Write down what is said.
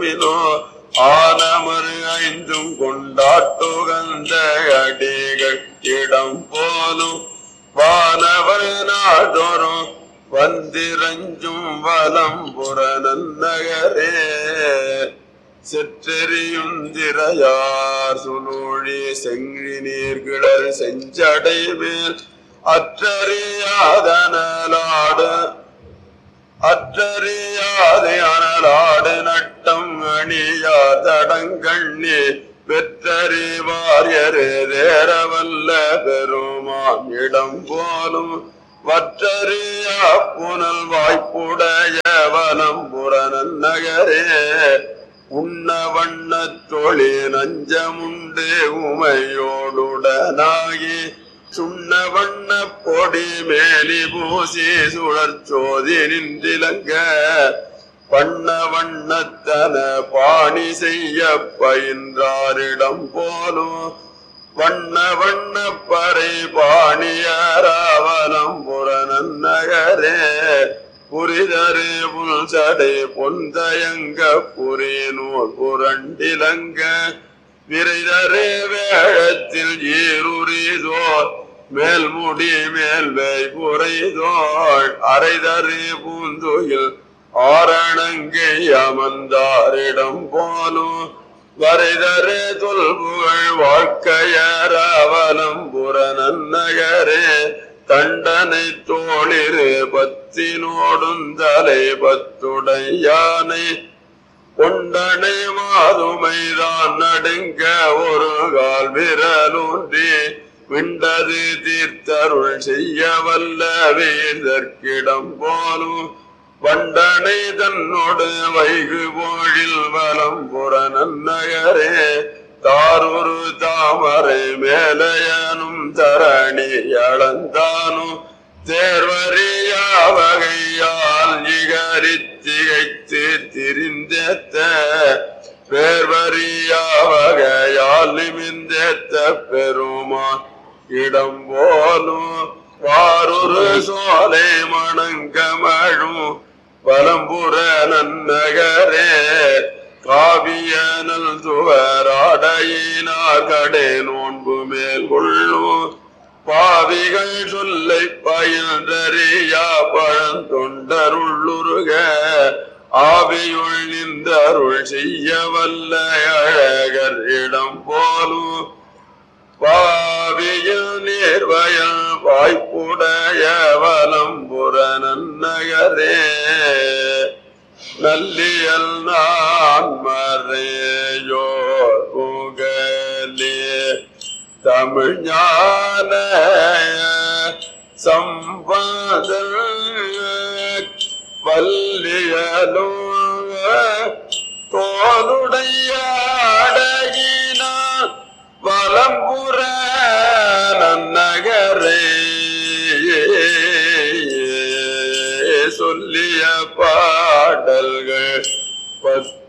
பினோ ஆனமரு ஐந்தும் கொண்டாட்டுகந்த அடிகள் இடம் போலும் வானவர் நாடொரும் வந்திரஞ்சும் வலம் புறநன்னகரே செற்றெறியுந்திரையார் சுழூழி செங்கி நீர்கிளர் செஞ்சடை மேல் அற்றறியாதனலாடு அற்றறியாதே அனலாடு நட்டம் அணியார் தடங்கண்ணி பெற்றறிவாரியரு தேரவல்ல பெருமான் இடம் போலும் வற்றறியா புனல் வாய்ப்புடைய வனம் புறநன் நகரே உண்ண வண்ண தொழி நஞ்சமுண்டு உமையோடுடனாகி சுண்ண வண்ண பொடி மேலி பூசி சுழற்சோதி நின்றிலங்க பண்ண வண்ணத்தன பாணி செய்ய பயின்றாரிடம் போலும் வண்ண வண்ண பறை பாணியராவலம் புறநன் நகரே புரிதரு புல்சடை பொந்தயங்க புரிநூல் புரண்டிலங்க விரைதரு வேழத்தில் ஈருரிதோர் மேல்முடி மேல்வை புரைதோள் அரைதரு பூந்துயில் ஆரணங்கை அமர்ந்தாரிடம் போலும் வரைதரு தொல்புகழ் வாழ்க்கையரவலம் புறநன் நகரே தண்டனை தோளிரு பத்தினோடும் தலை பத்துடையானை கொண்டனை மாதுமைதான் நடுங்க ஒரு கால் விரலூன்றி விண்டது தீர்த்தருள் செய்ய வல்ல வீதற்கிடம் போலும் வண்டனை தன்னோடு வைகு போழில் வலம் புறநன் நகரே தாரொரு தாமரை மேலையனும் தரணி அளந்தானும் தேர்வறியா வகையால் இகரித்திகைத்து திரிந்தேத்த பேர்வறியா வகையால் நிமிந்தேத்த பெருமான் இடம் போலும் வாரொரு சோலை மணங்கமழும் பலம்புற நன்னகரே காவியனல் துவராடையினார் கடை நோன்பு மேல் கொள்ளும் பாவிகள் சொல்லை பயின்றறியா பழந்தொண்டருள்ளுருக ஆவியுள் நின்றருள் செய்ய வல்ல அழகர் இடம் போலும் பாவியில் நேர்வயல் வாய்ப்புடைய வலம் புறநன்னகரே நல்லியல் நான் மறையோர் புகழே தமிழ் ஞான சம்பதல் வல்லியலோ தோளுடைய அடகினான் வலம்புற நன்னகரே சொல்லிய பாடல்கள் பத்து